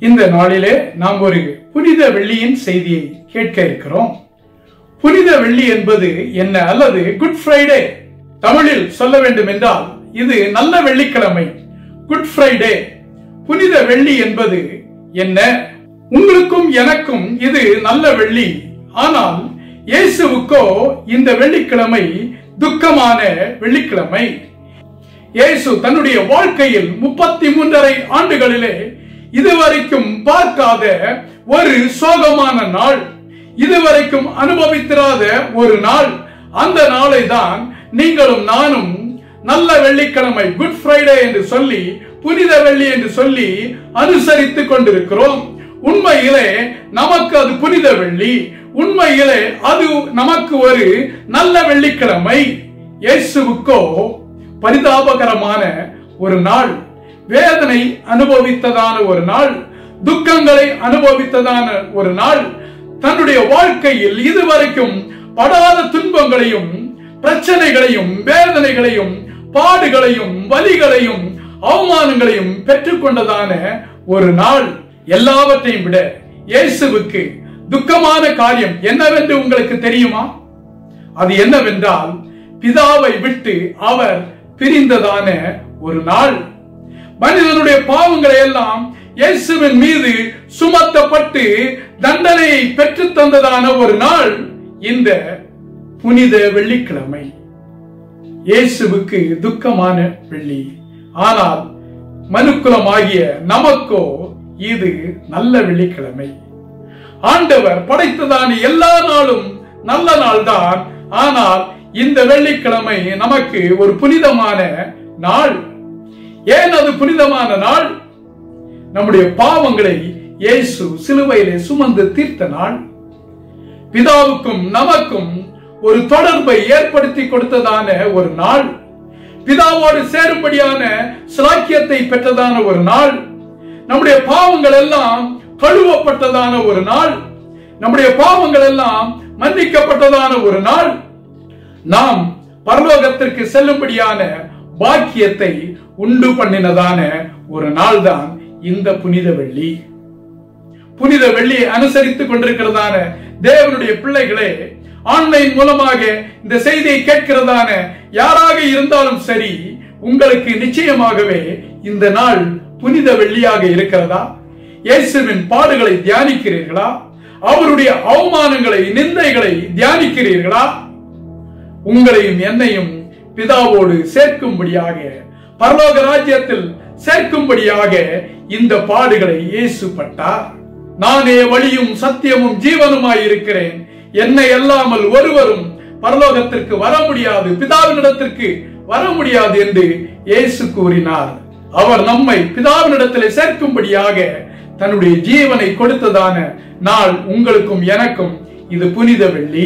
இந்த நாளிலே நாம் ஒரு புனித வெள்ளியின் செய்தியை கேட்க இருக்கிறோம் புனித வெள்ளி என்பது என்ன அல்லது குட் ஃப்ரைடே தமிழில் சொல்ல வேண்டும் என்றால் இது நல்ல வெள்ளிக்கிழமை குட் ஃப்ரைடே புனித வெள்ளி என்பது என்ன உங்களுக்கும் எனக்கும் இது நல்ல வெள்ளி ஆனால் இயேசுவுக்கோ இந்த வெள்ளிக்கிழமை துக்கமான வெள்ளிக்கிழமை இயேசு தன்னுடைய வாழ்க்கையில் முப்பத்தி மூன்றரை ஆண்டுகளிலே இதுவரைக்கும் பார்க்காத ஒரு சோகமான நாள் இதுவரைக்கும் அனுபவித்திராத ஒரு நாள் அந்த நாளை தான் நீங்களும் நானும் நல்ல வெள்ளிக்கிழமை குட் ஃப்ரைடே என்று சொல்லி புனித வெள்ளி என்று சொல்லி அனுசரித்துக் கொண்டிருக்கிறோம் உண்மையிலே நமக்கு அது புனித வெள்ளி உண்மையிலே அது நமக்கு ஒரு நல்ல வெள்ளிக்கிழமை இயேசுவுக்கோ பரிதாபகரமான ஒரு நாள் வேதனை அனுபவித்ததான ஒரு நாள் துக்கங்களை அனுபவித்ததான ஒரு நாள் தன்னுடைய வாழ்க்கையில் இதுவரைக்கும் படாத துன்பங்களையும் பிரச்சனைகளையும் வேதனைகளையும் பாடுகளையும் வலிகளையும் அவமானங்களையும் பெற்றுக்கொண்டதான ஒரு நாள் எல்லாவற்றையும் விட இயேசுவுக்கு துக்கமான காரியம் என்னவென்று உங்களுக்கு தெரியுமா அது என்னவென்றால் பிதாவை விட்டு அவர் பிரிந்ததான ஒரு நாள் மனிதனுடைய பாவங்களை எல்லாம் இயேசுவின் மீது சுமத்தப்பட்டு தண்டனையை பெற்று தந்ததான ஒரு நாள் இந்த புனித வெள்ளிக்கிழமை இயேசுவுக்கு துக்கமான வெள்ளி ஆனால் மனுக்குலமாகிய நமக்கோ இது நல்ல வெள்ளிக்கிழமை ஆண்டவர் படைத்ததான எல்லா நாளும் நல்ல நாள் தான் ஆனால் இந்த வெள்ளிக்கிழமை நமக்கு ஒரு புனிதமான நாள் ஏன் அது புனிதமான நாள் நம்முடைய பாவங்களை இயேசு சிலுவையிலே சுமந்து தீர்த்த நாள் பிதாவுக்கும் நமக்கும் ஒரு தொடர்பை ஏற்படுத்தி கொடுத்ததான ஒரு நாள் பிதாவோடு சேரும்படியான சிலாக்கியத்தை பெற்றதான ஒரு நாள் நம்முடைய பாவங்கள் எல்லாம் கழுவப்பட்டதான ஒரு நாள் நம்முடைய பாவங்கள் எல்லாம் மன்னிக்கப்பட்டதான ஒரு நாள் நாம் பரலோகத்திற்கு செல்லும்படியான பாக்கியத்தை உண்டு பண்ணினதான ஒரு நாள் தான் இந்த புனித வெள்ளி புனித வெள்ளியை அனுசரித்துக் கொண்டிருக்கிறதான தேவனுடைய பிள்ளைகளே ஆன்லைன் மூலமாக இந்த செய்தியை கேட்கிறதான யாராக இருந்தாலும் சரி உங்களுக்கு நிச்சயமாகவே இந்த நாள் புனித வெள்ளியாக இருக்கிறதா இயேசுவின் பாடுகளை தியானிக்கிறீர்களா அவருடைய அவமானங்களை நிந்தைகளை தியானிக்கிறீர்களா உங்களையும் என்னையும் பிதாவோடு சேர்க்கும்படியாக பரலோக ராஜ்யத்தில் சேர்க்கும்படியாக இந்த பாடுகளை இயேசு பட்டார் நானே வழியும் சத்தியமும் ஜீவனுமாய் இருக்கிறேன் என்னை அல்லாமல் ஒருவரும் பரலோகத்திற்கு வர முடியாது பிதாவினிடத்திற்கு வர முடியாது என்று இயேசு கூறினார் அவர் நம்மை பிதாவினிடத்திலே சேர்க்கும்படியாக தன்னுடைய ஜீவனை கொடுத்ததான நாள் உங்களுக்கும் எனக்கும் இது புனித வெள்ளி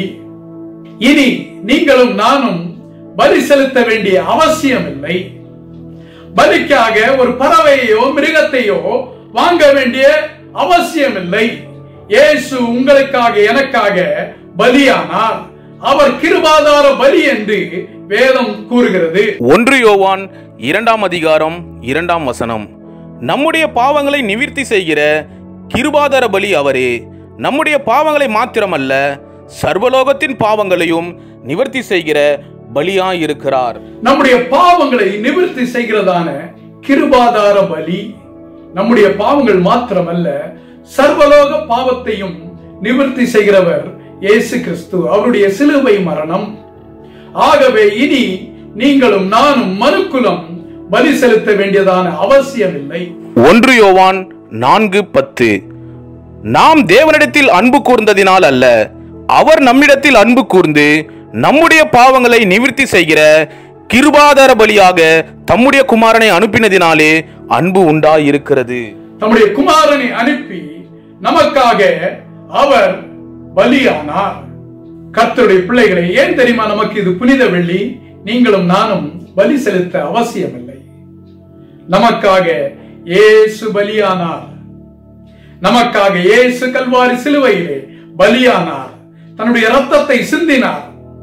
இனி நீங்களும் நானும் பலி செலுத்த வேண்டிய அவசியம் இல்லை பலிக்காக ஒரு பறவையோ மிருகத்தையோ வாங்க வேண்டிய அவசியம் இல்லை இயேசு உங்களுக்காக எனக்காக பலியானார் அவர் கிருபாதார பலி என்று வேதம் கூறுகிறது ஒன்று யோவான் இரண்டாம் அதிகாரம் இரண்டாம் வசனம் நம்முடைய பாவங்களை நிவிர்த்தி செய்கிற கிருபாதர பலி அவரே நம்முடைய பாவங்களை மாத்திரமல்ல சர்வலோகத்தின் பாவங்களையும் நிவர்த்தி செய்கிற பலியாயிருக்கிறார் நம்முடைய பாவங்களை நிவர்த்தி செய்கிறதான கிருபாதார பலி நம்முடைய பாவங்கள் மாத்திரமல்ல சர்வலோக பாவத்தையும் நிவர்த்தி செய்கிறவர் இயேசு கிறிஸ்து அவருடைய சிலுவை மரணம் ஆகவே இனி நீங்களும் நானும் மனுக்குலம் பலி செலுத்த வேண்டியதான அவசியம் இல்லை ஒன்று யோவான் நான்கு பத்து நாம் தேவனிடத்தில் அன்பு கூர்ந்ததினால் அல்ல அவர் நம்மிடத்தில் அன்பு கூர்ந்து நம்முடைய பாவங்களை நிவிர்த்தி செய்கிற கிருபாதார பலியாக தம்முடைய குமாரனை அனுப்பினதினாலே அன்பு உண்டாயிருக்கிறது தம்முடைய குமாரனை அனுப்பி நமக்காக அவர் பலியானார் கர்த்தருடைய பிள்ளைகளை ஏன் தெரியுமா நமக்கு இது புனித வெள்ளி நீங்களும் நானும் பலி செலுத்த அவசியம் இல்லை நமக்காக இயேசு பலியானார் நமக்காக இயேசு கல்வாரி சிலுவையிலே பலியானார் தன்னுடைய ரத்தத்தை சிந்தினார்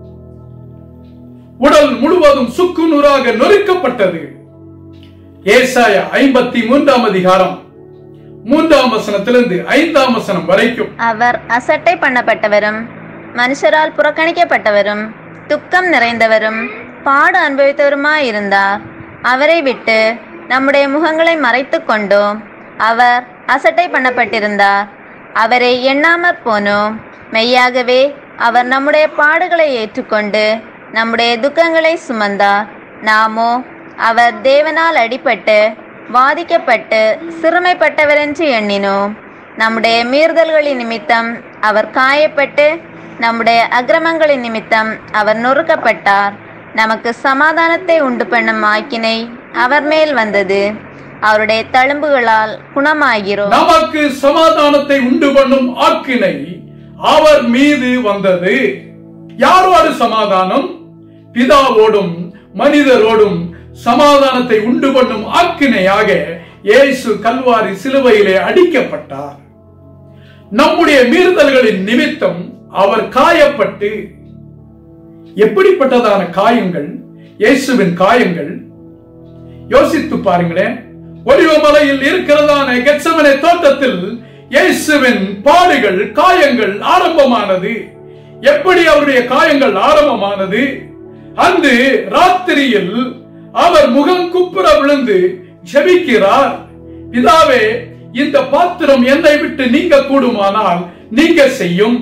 உடல் முழுவதும் சுக்கு நூறாக நொறுக்கப்பட்டது ஏசாயா ஐம்பத்தி மூன்றாம் அதிகாரம் மூன்றாம் வசனத்திலிருந்து ஐந்தாம் வசனம் வரைக்கும் அவர் அசட்டை பண்ணப்பட்டவரும் மனுஷரால் புறக்கணிக்கப்பட்டவரும் துக்கம் நிறைந்தவரும் பாடு அனுபவித்தவருமாயிருந்தார் அவரை விட்டு நம்முடைய முகங்களை மறைத்துக் கொண்டோம் அவர் அசட்டை பண்ணப்பட்டிருந்தார் அவரை எண்ணாமற் போனோம் மெய்யாகவே அவர் நம்முடைய பாடுகளை ஏற்றுக்கொண்டு நம்முடைய துக்கங்களை சுமந்தார் நாமோ அவர் தேவனால் அடிபட்டு வாதிக்கப்பட்டு சிறுமைப்பட்டவரென்று எண்ணினோம் நம்முடைய மீறுதல்களின் நிமித்தம் அவர் காயப்பட்டு நம்முடைய அக்கிரமங்களின் நிமித்தம் அவர் நொறுக்கப்பட்டார் நமக்கு சமாதானத்தை உண்டு பண்ணும் ஆக்கினை அவர் மேல் வந்தது அவருடைய தழும்புகளால் குணமாகிறோம் நமக்கு சமாதானத்தை உண்டு பண்ணும் ஆக்கினை அவர் மீது வந்தது யாரோடு சமாதானம் பிதாவோடும் மனிதரோடும் சமாதானத்தை உண்டு பண்ணும் ஆக்கினையாக இயேசு கல்வாரி சிலுவையிலே அடிக்கப்பட்டார் நம்முடைய மீறுதல்களின் நிமித்தம் அவர் காயப்பட்டு எப்படிப்பட்டதான காயங்கள் இயேசுவின் காயங்கள் யோசித்து பாருங்களேன் ஒலிவமலையில் இருக்கிறதான கெச்சமனை தோட்டத்தில் இயேசுவின் பாடுகள் காயங்கள் ஆரம்பமானது எப்படி அவருடைய காயங்கள் ஆரம்பமானது அன்று ராத்திரியில் அவர் முகம் குப்புற விழுந்து ஜெபிக்கிறார் பிதாவே இந்த பாத்திரம் என்னை விட்டு நீங்க கூடுமானால் நீங்க செய்யும்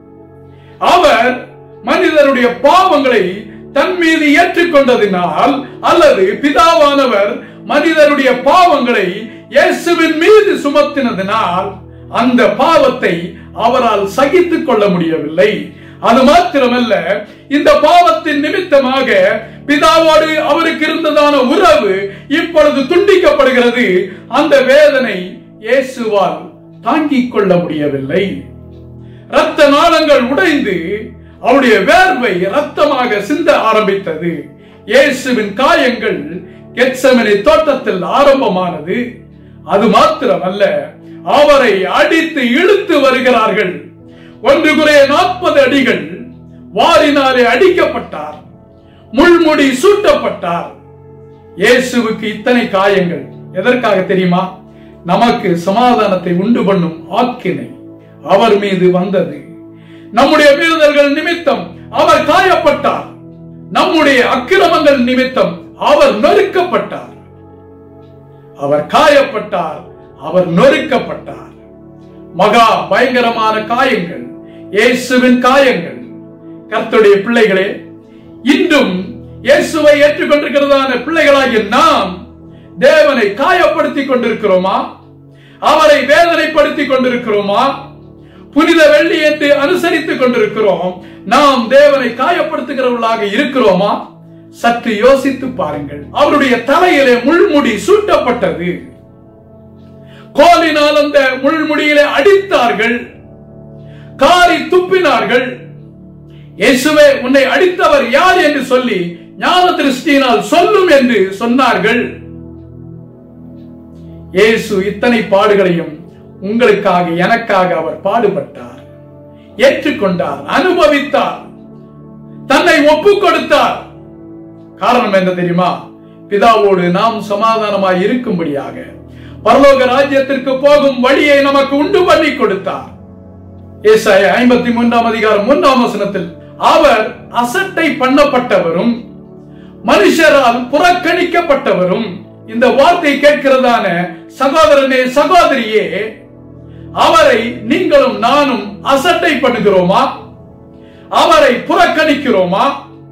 அவர் மனிதருடைய பாவங்களை தன் மீது ஏற்றுக்கொண்டதினால் அல்லது பிதாவானவர் மனிதருடைய பாவங்களை இயேசுவின் மீது சுமத்தினதினால் அந்த பாவத்தை அவரால் சகித்துக் கொள்ள முடியவில்லை அது மாத்திரமல்ல இந்த பாவத்தின் நிமித்தமாக பிதாவோடு அவருக்கு இருந்ததான உறவு இப்பொழுது துண்டிக்கப்படுகிறது அந்த வேதனை இயேசுவால் தாங்கிக் கொள்ள முடியவில்லை இரத்த நாளங்கள் உடைந்து அவருடைய வேர்வை ரத்தமாக சிந்த ஆரம்பித்தது இயேசுவின் காயங்கள் கெட்சமனி தோட்டத்தில் ஆரம்பமானது அது மாத்திரமல்ல அவரை அடித்து இழுத்து வருகிறார்கள் ஒன்று குறைய நாற்பது அடிகள் வாரினாலே அடிக்கப்பட்டார் முள்முடி சூட்டப்பட்டார் இயேசுவுக்கு இத்தனை காயங்கள் எதற்காக தெரியுமா நமக்கு சமாதானத்தை உண்டு பண்ணும் ஆக்கினை அவர் மீது வந்தது நம்முடைய மீறுதல்கள் நிமித்தம் அவர் காயப்பட்டார் நம்முடைய அக்கிரமங்கள் நிமித்தம் அவர் நொறுக்கப்பட்டார் அவர் காயப்பட்டார் அவர் நொறுக்கப்பட்டார் மகா பயங்கரமான காயங்கள் இயேசுவின் காயங்கள் கர்த்தருடைய பிள்ளைகளே இன்றும் இயேசுவை ஏற்றுக்கொண்டிருக்கிறதான பிள்ளைகளாகிய நாம் தேவனை காயப்படுத்திக் கொண்டிருக்கிறோமா அவரை வேதனைப்படுத்திக் கொண்டிருக்கிறோமா புனித வெள்ளி என்று அனுசரித்துக் கொண்டிருக்கிறோம் நாம் தேவனை காயப்படுத்துகிறவர்களாக இருக்கிறோமா சற்று யோசித்து பாருங்கள் அவருடைய தலையிலே முள்முடி சூட்டப்பட்டது கோலினால் அந்த முள்முடியிலே அடித்தார்கள் காரி துப்பினார்கள் இயேசுவே உன்னை அடித்தவர் யார் என்று சொல்லி ஞான திருஷ்டியினால் சொல்லும் என்று சொன்னார்கள் இயேசு இத்தனை பாடுகளையும் உங்களுக்காக எனக்காக அவர் பாடுபட்டார் ஏற்றுக்கொண்டார் அனுபவித்தார் தன்னை ஒப்புக் கொடுத்தார் காரணம் என்ன தெரியுமா பிதாவோடு நாம் சமாதானமாய் இருக்கும்படியாக பரலோக ராஜ்யத்திற்கு போகும் வழியை நமக்கு உண்டு பண்ணி கொடுத்தார் ஏசாய ஐம்பத்தி மூன்றாம் அதிகாரம் மூன்றாம் வசனத்தில் அவர் அசட்டை பண்ணப்பட்டவரும் மனுஷரால் புறக்கணிக்கப்பட்டவரும் இந்த வார்த்தை கேட்கிறதான சகோதரனே சகோதரியே அவரை நீங்களும் நானும் அசட்டை பண்ணுகிறோமா அவரை புறக்கணிக்கிறோமா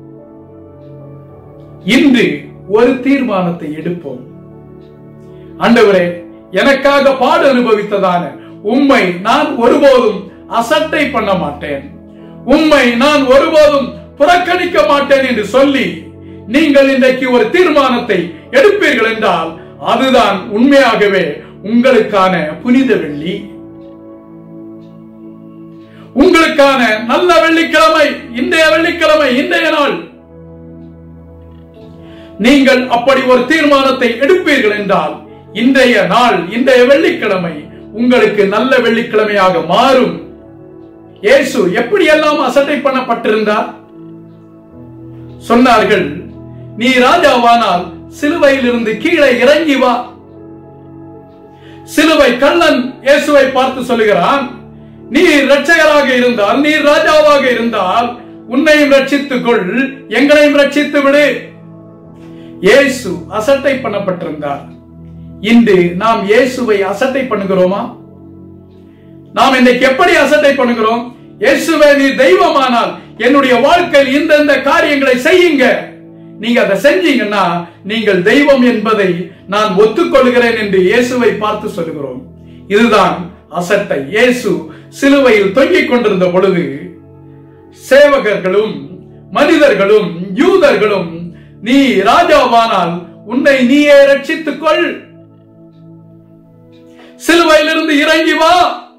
இன்று ஒரு தீர்மானத்தை எடுப்போம் ஆண்டவரே எனக்காக பாடு அனுபவித்ததான உம்மை நான் ஒருபோதும் அசட்டை பண்ண மாட்டேன் உம்மை நான் ஒருபோதும் புறக்கணிக்க மாட்டேன் என்று சொல்லி நீங்கள் இன்றைக்கு ஒரு தீர்மானத்தை எடுப்பீர்கள் என்றால் அதுதான் உண்மையாகவே உங்களுக்கான புனித வெள்ளி உங்களுக்கான நல்ல வெள்ளிக்கிழமை இன்றைய வெள்ளிக்கிழமை இன்றைய நாள் நீங்கள் அப்படி ஒரு தீர்மானத்தை எடுப்பீர்கள் என்றால் இன்றைய நாள் இன்றைய வெள்ளிக்கிழமை உங்களுக்கு நல்ல வெள்ளிக்கிழமையாக மாறும் இயேசு எப்படியெல்லாம் அசட்டை பண்ணப்பட்டிருந்தார் சொன்னார்கள் நீ ராஜாவானால் சிலுவையில் இருந்து கீழே இறங்கி வா சிலுவை கள்ளன் இயேசுவை பார்த்து சொல்லுகிறான் நீ இரட்சகராக இருந்தால் நீ ராஜாவாக இருந்தால் உன்னையும் ரட்சித்துக் கொள் எங்களையும் ரட்சித்து விடு இயேசு அசட்டை பண்ணப்பட்டிருந்தார் இன்று நாம் இயேசுவை அசட்டை பண்ணுகிறோமா நாம் இன்னைக்கு எப்படி அசட்டை பண்ணுகிறோம் இயேசுவே நீ தெய்வமானால் என்னுடைய வாழ்க்கையில் இந்த இந்த காரியங்களை செய்யுங்க நீங்க அதை செஞ்சீங்கன்னா நீங்கள் தெய்வம் என்பதை நான் ஒத்துக்கொள்கிறேன் என்று இயேசுவை பார்த்து சொல்லுகிறோம் இதுதான் அசட்டை இயேசு சிலுவையில் தொங்கிக் கொண்டிருந்த பொழுது சேவகர்களும் மனிதர்களும் யூதர்களும் நீ ராஜாவானால் உன்னை நீயே ரட்சித்துக் கொள் சிலுவையிலிருந்து இறங்கி வா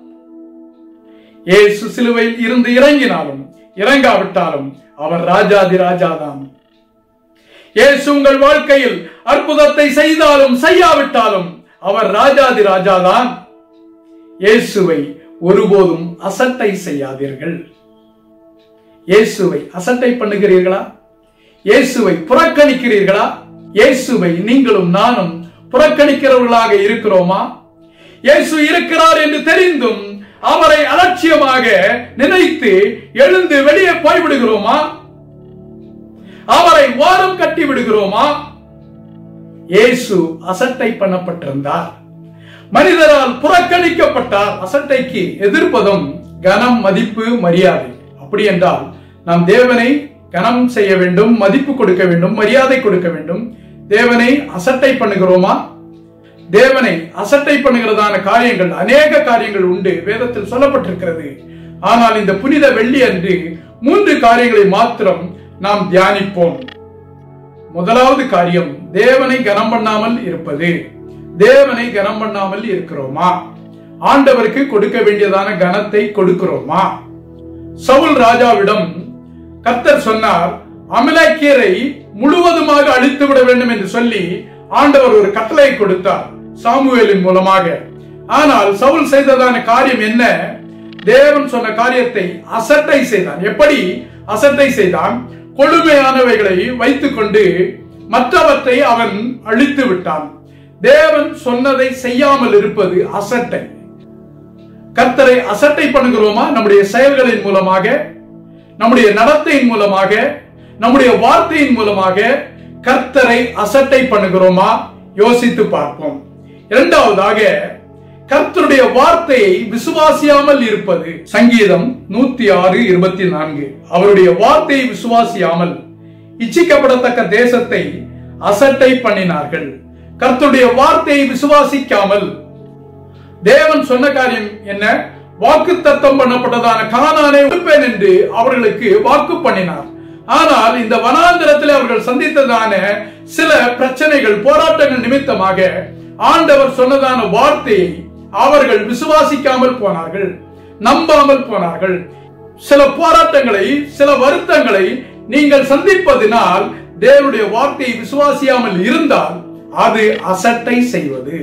இயேசு சிலுவையில் இருந்து இறங்கினாலும் இறங்காவிட்டாலும் அவர் ராஜாதி ராஜாதான் இயேசு உங்கள் வாழ்க்கையில் அற்புதத்தை செய்தாலும் செய்யாவிட்டாலும் அவர் ராஜாதி ராஜாதான் இயேசுவை ஒருபோதும் அசட்டை செய்யாதீர்கள் இயேசுவை அசட்டை பண்ணுகிறீர்களா இயேசுவை புறக்கணிக்கிறீர்களா இயேசுவை நீங்களும் நானும் புறக்கணிக்கிறவர்களாக இருக்கிறோமா இயேசு இருக்கிறார் என்று தெரிந்தும் அவரை அலட்சியமாக நினைத்து எழுந்து வெளியே போய்விடுகிறோமா அவரை ஓரம் கட்டி விடுகிறோமா இயேசு அசட்டை பண்ணப்பட்டிருந்தார் மனிதரால் புறக்கணிக்கப்பட்டார் அசட்டைக்கு எதிர்ப்பதும் கனம் மதிப்பு மரியாதை அப்படி என்றால் நாம் தேவனை கனம் செய்ய வேண்டும் மதிப்பு கொடுக்க வேண்டும் மரியாதை கொடுக்க வேண்டும் தேவனை அசட்டை பண்ணுகிறோமா தேவனை அசட்டை பண்ணுகிறதான காரியங்கள் அநேக காரியங்கள் உண்டு வேதத்தில் சொல்லப்பட்டிருக்கிறது ஆனால் இந்த புனித வெள்ளி அன்று மூன்று காரியங்களை மாத்திரம் நாம் தியானிப்போம் முதலாவது காரியம் தேவனை கனம் பண்ணாமல் இருப்பது தேவனை கனம் பண்ணாமல் இருக்கிறோமா ஆண்டவருக்கு கொடுக்க வேண்டியதான கனத்தை கொடுக்கிறோமா சவுல் ராஜாவிடம் கர்த்தர் சொன்னார் அமலேக்கியரை முழுவதுமாக அழித்து விட வேண்டும் என்று சொல்லி ஆண்டவர் ஒரு கட்டளை கொடுத்தார் சாமுவேலின் மூலமாக ஆனால் சவுல் செய்ததான காரியம் என்ன தேவன் சொன்ன காரியத்தை அசட்டை செய்தான் எப்படி அசட்டை செய்தான் கொடுமையானவைகளை வைத்துக் கொண்டு மற்றவற்றை அவன் அழித்து விட்டான் தேவன் சொன்னதை செய்யாமல் இருப்பது அசட்டை கர்த்தரை அசட்டை பண்ணுகிறோமா நம்முடைய செயல்களின் மூலமாக நம்முடைய நடத்தையின் மூலமாக நம்முடைய வார்த்தையின் மூலமாக கர்த்தரை அசட்டை பண்ணுகிறோமா யோசித்து பார்ப்போம் இரண்டாவதாக கர்த்தருடைய வார்த்தையை விசுவாசியாமல் இருப்பது சங்கீதம் நூத்தி ஆறு இருபத்தி நான்கு அவருடைய வார்த்தையை விசுவாசியாமல் இச்சிக்கப்படத்தக்க தேசத்தை அசட்டை பண்ணினார்கள் கர்த்தருடைய வார்த்தையை விசுவாசிக்காமல் தேவன் சொன்ன காரியம் என்ன வாக்கு தத்தம் பண்ணப்பட்டதான கானானை உடுப்பேன் என்று அவர்களுக்கு வாக்கு பண்ணினார் ஆனால் இந்த வனாந்திரத்தில் அவர்கள் சந்தித்ததான சில பிரச்சனைகள் போராட்டங்கள் நிமித்தமாக ஆண்டவர் சொன்னதான வார்த்தையை அவர்கள் விசுவாசிக்காமல் போனார்கள் நம்பாமல் போனார்கள் சில போராட்டங்களை சில வருத்தங்களை நீங்கள் சந்திப்பதினால் தேவனுடைய வார்த்தையை விசுவாசியாமல் இருந்தால் அது அசட்டை செய்வது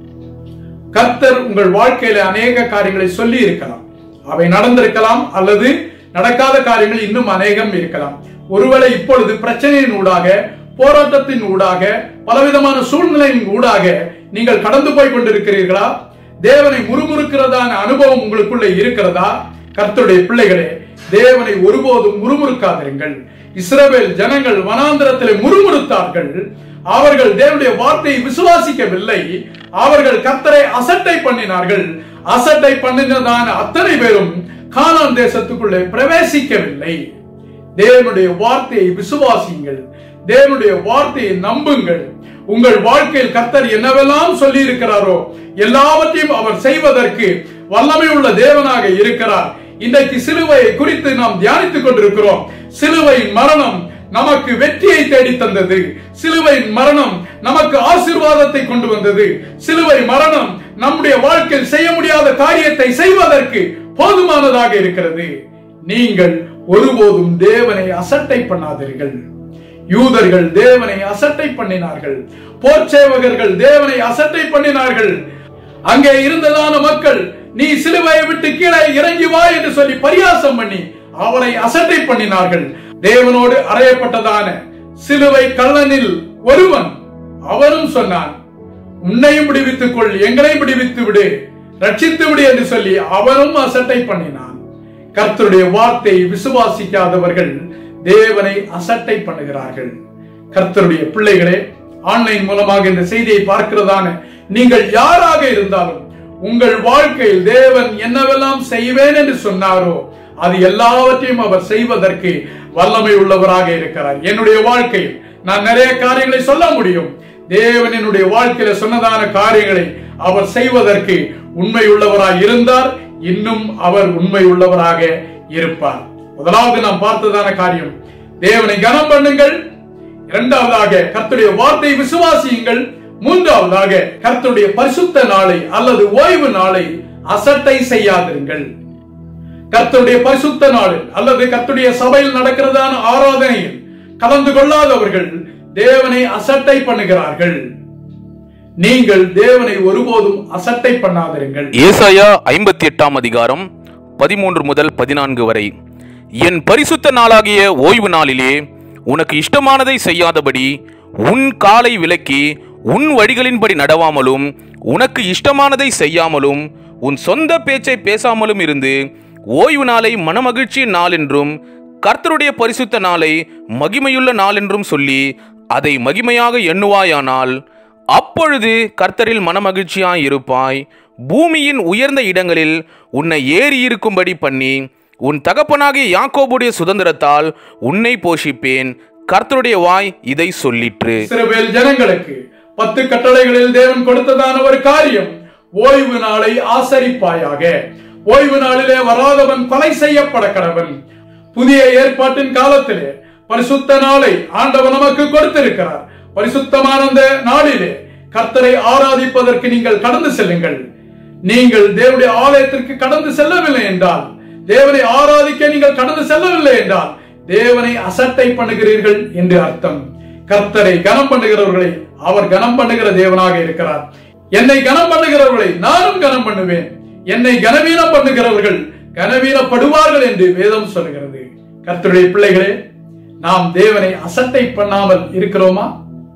கர்த்தர் உங்கள் வாழ்க்கையில அநேக காரியங்களை சொல்லி இருக்கலாம் அவை நடந்திருக்கலாம் அல்லது நடக்காத காரியங்கள் இன்னும் அநேகம் இருக்கலாம் ஒருவேளை இப்பொழுது பிரச்சனையின் ஊடாக போராட்டத்தின் ஊடாக பலவிதமான சூழ்நிலையின் ஊடாக நீங்கள் கடந்து போய் கொண்டிருக்கிறீர்களா தேவனை முறுமுறுக்கிறதான அனுபவம் உங்களுக்குள்ள இருக்கிறதா கர்த்தருடைய பிள்ளைகளே தேவனை ஒருபோதும் முறுமுறுக்காதிருங்கள் இஸ்ரவேல் ஜனங்கள் வனாந்திரத்திலே முறுமுறுத்தார்கள் அவர்கள் தேவனுடைய வார்த்தையை விசுவாசிக்கவில்லை அவர்கள் கர்த்தரை அசட்டை பண்ணினார்கள் அசட்டை பண்ணினதான அத்தனை பேரும் கானான் தேசத்துக்குள்ளே பிரவேசிக்கவில்லை தேவனுடைய வார்த்தையை விசுவாசியுங்கள் தேவனுடைய வார்த்தையை நம்புங்கள் உங்கள் வாழ்க்கையில் கர்த்தர் என்னவெல்லாம் சொல்லி இருக்கிறாரோ எல்லாவற்றையும் அவர் செய்வதற்கு வல்லமை உள்ள தேவனாக இருக்கிறார் இன்றைக்கு சிலுவையை குறித்து நாம் தியானித்துக் கொண்டிருக்கிறோம் சிலுவையின் மரணம் நமக்கு வெற்றியை தேடி தந்தது சிலுவையின் மரணம் நமக்கு ஆசீர்வாதத்தை கொண்டு வந்தது சிலுவை மரணம் நம்முடைய வாழ்க்கையில் செய்ய முடியாத காரியத்தை செய்வதற்கு போதுமானதாக இருக்கிறது நீங்கள் ஒருபோதும் தேவனை அசட்டை பண்ணாதீர்கள் யூதர்கள் தேவனை அசட்டை பண்ணினார்கள் போர்ச்சேவகர்கள் தேவனை அசட்டை பண்ணினார்கள் அங்கே இருந்ததான மக்கள் நீ சிலுவையை விட்டு கீழே இறங்கி வா என்று சொல்லி பரியாசம் பண்ணி அவரை அசட்டை பண்ணினார்கள் தேவனோடு அறையப்பட்டதான சிலுவை கள்ளனில் ஒருவன் அவரும் சொன்னான் உன்னையும் விடுவித்துக் கொள் எங்களையும் விடுவித்து விடு ரட்சித்து விடு என்று சொல்லி அவனும் அசட்டை பண்ணினான் கர்த்தருடைய வார்த்தையை விசுவாசிக்காதவர்கள் தேவனை அசட்டை பண்ணுகிறார்கள் கர்த்தருடைய பிள்ளைகளே ஆன்லைன் மூலமாக இந்த செய்தியை பார்க்கிறதான நீங்கள் யாராக இருந்தாலும் உங்கள் வாழ்க்கையில் தேவன் என்னவெல்லாம் செய்வேன் என்று சொன்னாரோ அது எல்லாவற்றையும் அவர் செய்வதற்கு வல்லமை உள்ளவராக இருக்கிறார் என்னுடைய வாழ்க்கையில் நான் நிறைய காரியங்களை சொல்ல முடியும் தேவன் என்னுடைய வாழ்க்கையில சொன்னதான காரியங்களை அவர் செய்வதற்கு உண்மை உள்ளவராக இருந்தார் இன்னும் அவர் உண்மை உள்ளவராக இருப்பார் முதலாவது நாம் பார்த்ததான காரியம் தேவனை கனம் பண்ணுங்கள் இரண்டாவதாக கர்த்தருடைய வார்த்தை விசுவாசியுங்கள் மூன்றாவதாக கர்த்தருடைய பரிசுத்த நாளை அல்லது ஓய்வு நாளை அசட்டை செய்யாதிருங்கள் கர்த்தருடைய பரிசுத்த நாளில் அல்லது கர்த்தருடைய சபையில் நடக்கிறதான ஆராதனையில் கலந்து கொள்ளாதவர்கள் தேவனை அசட்டை பண்ணுகிறார்கள் நீங்கள் தேவனை ஒருபோதும் அசட்டை பண்ணாதிருங்கள் ஏசாயா ஐம்பத்தி எட்டாம் அதிகாரம் பதிமூன்று முதல் பதினான்கு வரை என் பரிசுத்த நாளாகிய ஓய்வு நாளிலே உனக்கு இஷ்டமானதை செய்யாதபடி உன் காலை விலக்கி உன் வழிகளின்படி நடவாமலும் உனக்கு இஷ்டமானதை செய்யாமலும் உன் சொந்த பேச்சை பேசாமலும் இருந்து ஓய்வு நாளை மனமகிழ்ச்சியின் நாள் என்றும் கர்த்தருடைய பரிசுத்த நாளை மகிமையுள்ள நாள் என்றும் சொல்லி அதை மகிமையாக எண்ணுவாயானால் அப்பொழுது கர்த்தரில் மனமகிழ்ச்சியாய் இருப்பாய் பூமியின் உயர்ந்த இடங்களில் உன்னை ஏறி இருக்கும்படி பண்ணி உன் தகப்பனாகிய யாக்கோபுடைய சுதந்திரத்தால் உன்னை போஷிப்பேன் கர்த்தருடைய வாய் இதை சொல்லிற்று இஸ்ரவேல் ஜனங்களுக்கு பத்து கட்டளைகளில் தேவன் கொடுத்ததான ஒரு காரியம் ஓய்வு நாளை ஆசரிப்பாயாக ஓய்வு நாளிலே வராதவன் கொலை செய்யப்பட கடவன் புதிய ஏற்பாட்டின் காலத்திலே பரிசுத்த நாளை ஆண்டவர் நமக்கு கொடுத்திருக்கிறார் பரிசுத்தமான அந்த நாளிலே கர்த்தரை ஆராதிப்பதற்கு நீங்கள் கடந்து செல்லுங்கள் நீங்கள் தேவனுடைய ஆலயத்திற்கு கடந்து செல்லவில்லை என்றால் தேவனை ஆராதிக்க நீங்கள் கடந்து செல்லவில்லை என்றால் தேவனை அசட்டை பண்ணுகிறீர்கள் என்று அர்த்தம் கர்த்தரை கனம் பண்ணுகிறவர்களை அவர் கனம் பண்ணுகிற தேவனாக இருக்கிறார் என்னை கனம் பண்ணுகிறவர்களை நானும் கனம் பண்ணுவேன் என்னை கனவீனம் பண்ணுகிறவர்கள் கனவீனப்படுவார்கள் என்று வேதம் சொல்கிறது கர்த்தருடைய பிள்ளைகளே நாம் தேவனை அசட்டை பண்ணாமல் இருக்கிறோமா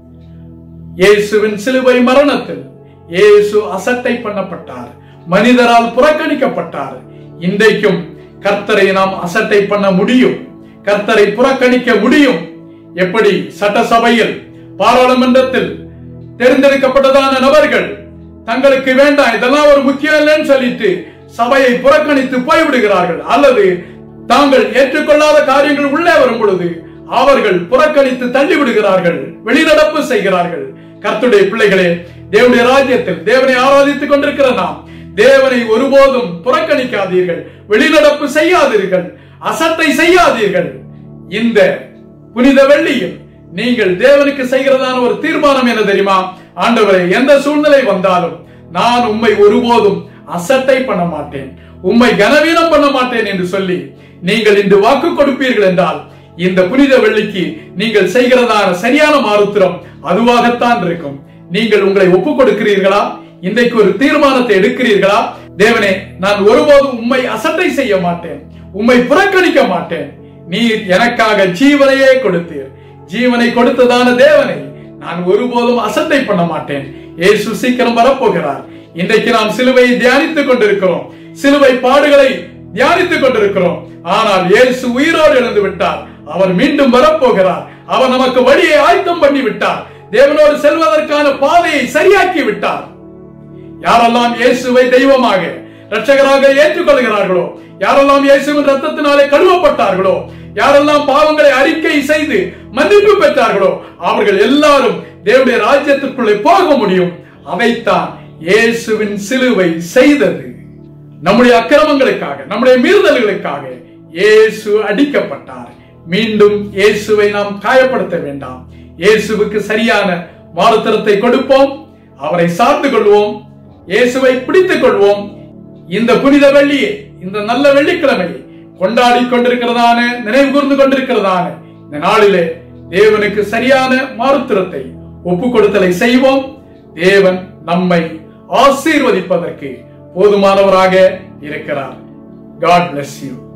இயேசுவின் சிலுவை மரணத்தில் இயேசு அசட்டை பண்ணப்பட்டார் மனிதரால் புறக்கணிக்கப்பட்டார் இன்றைக்கும் கர்த்தரை நாம் அசட்டை பண்ண முடியும் கர்த்தரை புறக்கணிக்க முடியும் எப்படி சட்டசபையில் பாராளுமன்றத்தில் தேர்ந்தெடுக்கப்பட்டதான நபர்கள் தங்களுக்கு வேண்டாம் இதெல்லாம் ஒரு முக்கியம் இல்லைன்னு சொல்லிட்டு சபையை புறக்கணித்து போய்விடுகிறார்கள் அல்லது தாங்கள் ஏற்றுக்கொள்ளாத காரியங்கள் உள்ளே வரும் பொழுது அவர்கள் புறக்கணித்து தள்ளி விடுகிறார்கள் வெளிநடப்பு செய்கிறார்கள் கர்த்தருடைய பிள்ளைகளே தேவனுடைய ராஜ்யத்தில் தேவனை ஆராதித்துக் கொண்டிருக்கிற நாம் தேவனை ஒருபோதும் புறக்கணிக்காதீர்கள் வெளிநடப்பு செய்யாதீர்கள் அசட்டை செய்யாதீர்கள் இந்த புனித வெள்ளியில் நீங்கள் தேவனுக்கு செய்கிறதான ஒரு தீர்மானம் என்ன தெரியுமா ஆண்டவரே எந்த சூழ்நிலை வந்தாலும் நான் உம்மை ஒருபோதும் அசட்டை பண்ண மாட்டேன் உம்மை கனவீனம் பண்ண மாட்டேன் என்று சொல்லி நீங்கள் இன்று வாக்கு கொடுப்பீர்கள் என்றால் இந்த புனித வெள்ளிக்கு நீங்கள் செய்கிறதான சரியான மாறுத்திரம் அதுவாகத்தான் இருக்கும் நீங்கள் உங்களை ஒப்புக் கொடுக்கிறீர்களா இன்றைக்கு ஒரு தீர்மானத்தை எடுக்கிறீர்களா தேவனே நான் ஒருபோதும் உம்மை அசட்டை செய்ய மாட்டேன் உம்மை புறக்கணிக்க மாட்டேன் நீர் எனக்காக ஜீவனையே கொடுத்தீர் ஜீவனை கொடுத்ததான தேவனை நான் ஒருபோதும் அசட்டை பண்ண மாட்டேன் ஏசு சீக்கிரம் வரப்போகிறார் இன்றைக்கு நாம் சிலுவையை தியானித்துக் கொண்டிருக்கிறோம் சிலுவை பாடுகளை தியானித்துக் கொண்டிருக்கிறோம் ஆனால் இயேசு உயிரோடு எழுந்து விட்டார் அவர் மீண்டும் வரப்போகிறார் அவர் நமக்கு வழியை ஆயத்தம் பண்ணி விட்டார் தேவனோடு செல்வதற்கான பாதையை சரியாக்கி விட்டார் யாரெல்லாம் இயேசுவை தெய்வமாக இரட்சகராக ஏற்றுக்கொள்கிறார்களோ யாரெல்லாம் இயேசுவின் ரத்தத்தினாலே கழுவப்பட்டார்களோ யாரெல்லாம் பாவங்களை அறிக்கை செய்து மன்னிப்பு பெற்றார்களோ அவர்கள் எல்லாரும் தேவனுடைய ராஜ்யத்திற்குள்ளே போக முடியும் அதைத்தான் இயேசுவின் சிலுவை செய்தது நம்முடைய அக்கிரமங்களுக்காக நம்முடைய மீறுதல்களுக்காக இயேசு அடிக்கப்பட்டார் மீண்டும் இயேசுவை நாம் காயப்படுத்த வேண்டாம் இயேசுவுக்கு சரியான மாறுத்தரத்தை கொடுப்போம் அவரை சார்ந்து கொள்வோம் இயேசுவை பிடித்துக் கொள்வோம் இந்த புனித வெள்ளியை இந்த நல்ல வெள்ளிக்கிழமையை கொண்டாடி கொண்டிருக்கிறதான நினைவு கூர்ந்து கொண்டிருக்கிறதான இந்த நாளிலே தேவனுக்கு சரியான மாறுத்திரத்தை ஒப்பு கொடுத்தலை செய்வோம் தேவன் நம்மை ஆசீர்வதிப்பதற்கு போதுமானவராக இருக்கிறார் காட் bless you